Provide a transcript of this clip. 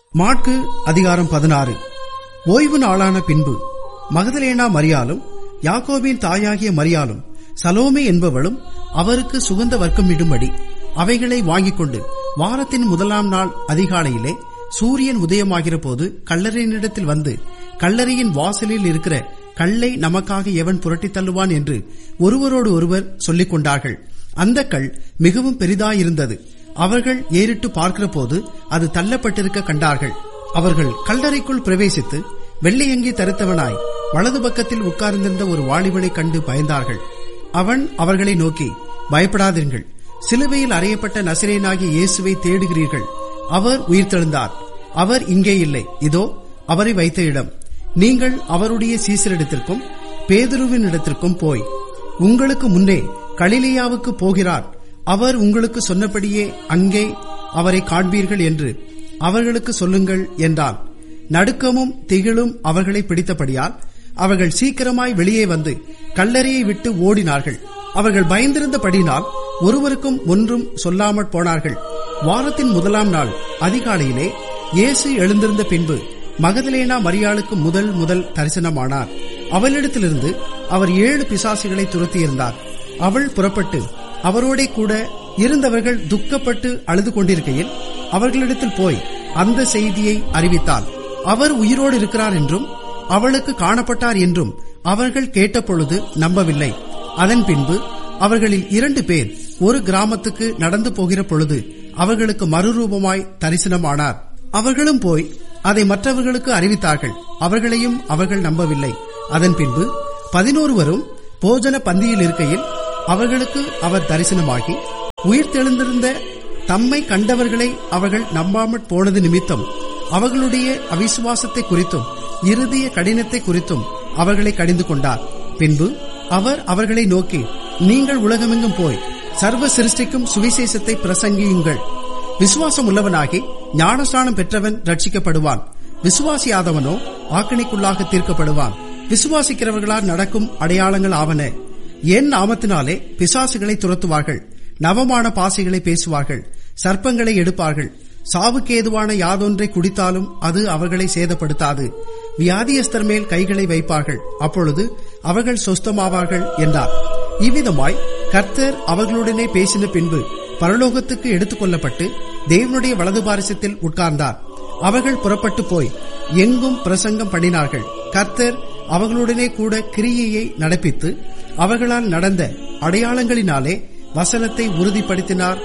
மாற்கு அதிகாரம் பதினாறு ஓய்வு நாளான பின்பு மகதலேனா மரியாலும் யாக்கோபின் தாயாகிய மரியாலும் சலோமே என்பவளும் அவருக்கு சுகந்த வர்க்கம் இடும்படி அவைகளை வாங்கிக் கொண்டு வாரத்தின் முதலாம் நாள் அதிகாலையிலே சூரியன் உதயமாகிற போது கல்லறையினிடத்தில் வந்து கல்லறையின் வாசலில் இருக்கிற கல்லை நமக்காக எவன் புரட்டித் தள்ளுவான் என்று ஒருவரோடு ஒருவர் சொல்லிக் கொண்டார்கள் அந்த கல் மிகவும் பெரிதாயிருந்தது அவர்கள் ஏறிட்டு பார்க்கிற போது அது தள்ளப்பட்டிருக்க கண்டார்கள் அவர்கள் கல்லறைக்குள் பிரவேசித்து வெள்ளையங்கி தரித்தவனாய் வலது பக்கத்தில் உட்கார்ந்திருந்த ஒரு வாலிபனை கண்டு பயந்தார்கள் அவன் அவர்களை நோக்கி பயப்படாதீர்கள் சிலுவையில் அறையப்பட்ட நசிரேனாகிய இயேசுவை தேடுகிறீர்கள் அவர் உயிர்த்தெழுந்தார் அவர் இங்கே இல்லை இதோ அவரை வைத்த இடம் நீங்கள் அவருடைய சீசரிடத்திற்கும் பேதுருவின் இடத்திற்கும் போய் உங்களுக்கு முன்னே கலிலியாவுக்கு போகிறார் அவர் உங்களுக்கு சொன்னபடியே அங்கே அவரை காண்பீர்கள் என்று அவர்களுக்கு சொல்லுங்கள் என்றான் நடுக்கமும் திகிலும் அவர்களை பிடித்தபடியால் அவர்கள் சீக்கிரமாய் வெளியே வந்து கல்லறையை விட்டு ஓடினார்கள் அவர்கள் பயந்திருந்தபடினால் ஒருவருக்கும் ஒன்றும் சொல்லாமற் போனார்கள் வாரத்தின் முதலாம் நாள் அதிகாலையிலே இயேசு எழுந்திருந்த பின்பு மகதலேனா மரியாளுக்கு முதல் முதல் தரிசனமானார் அவளிடத்திலிருந்து அவர் ஏழு பிசாசுகளை துரத்தியிருந்தார் அவள் புறப்பட்டு அவரோட கூட இருந்தவர்கள் துக்கப்பட்டு அழுது கொண்டிருக்கையில் அவர்களிடத்தில் போய் அந்த செய்தியை அறிவித்தாள் அவர் உயிரோடு இருக்கிறார் என்றும் அவளுக்கு காணப்பட்டார் என்றும் அவர்கள் கேட்டபொழுது நம்பவில்லை அதன் பின்பு அவர்களில் இரண்டு பேர் ஒரு கிராமத்துக்கு நடந்து போகிற பொழுது அவர்களுக்கு மறுரூபமாய் தரிசனமானார் அவர்களும் போய் அதை மற்றவர்களுக்கு அறிவித்தார்கள் அவர்களையும் அவர்கள் நம்பவில்லை அதன் பின்பு பதினோருவரும் போஜன பந்தியில் இருக்கையில் அவர்களுக்கு அவர் தரிசனமாகி உயிர்த்தெழுந்திருந்த தம்மை கண்டவர்களை அவர்கள் நம்பாமற் போனது நிமித்தம் அவர்களுடைய அவிசுவாசத்தை குறித்தும் இறுதிய கடினத்தை குறித்தும் அவர்களை கடிந்து கொண்டார் பின்பு அவர் அவர்களை நோக்கி நீங்கள் உலகமெங்கும் போய் சர்வ சிருஷ்டிக்கும் சுவிசேஷத்தை பிரசங்கியுங்கள் விசுவாசம் உள்ளவனாகி ஞானஸ்நானம் பெற்றவன் ரட்சிக்கப்படுவான் விசுவாசியாதவனோ ஆக்கணிக்குள்ளாக தீர்க்கப்படுவான் விசுவாசிக்கிறவர்களால் நடக்கும் அடையாளங்கள் ஆவன என் நாமத்தினாலே பிசாசுகளை துரத்துவார்கள் நவமான பாசைகளை பேசுவார்கள் சர்ப்பங்களை எடுப்பார்கள் சாவுக்கேதுவான யாதொன்றை குடித்தாலும் அது அவர்களை சேதப்படுத்தாது வியாதியஸ்தர் மேல் கைகளை வைப்பார்கள் அப்பொழுது அவர்கள் சொஸ்தமாவார்கள் என்றார் இவ்விதமாய் கர்த்தர் அவர்களுடனே பேசின பின்பு பரலோகத்துக்கு எடுத்துக் கொள்ளப்பட்டு தேவனுடைய வலது பாரிசத்தில் உட்கார்ந்தார் அவர்கள் புறப்பட்டு போய் எங்கும் பிரசங்கம் பண்ணினார்கள் கர்த்தர் அவர்களுடனே கூட கிரியையை நடப்பித்து அவர்களால் நடந்த அடையாளங்களினாலே வசனத்தை உறுதிப்படுத்தினார்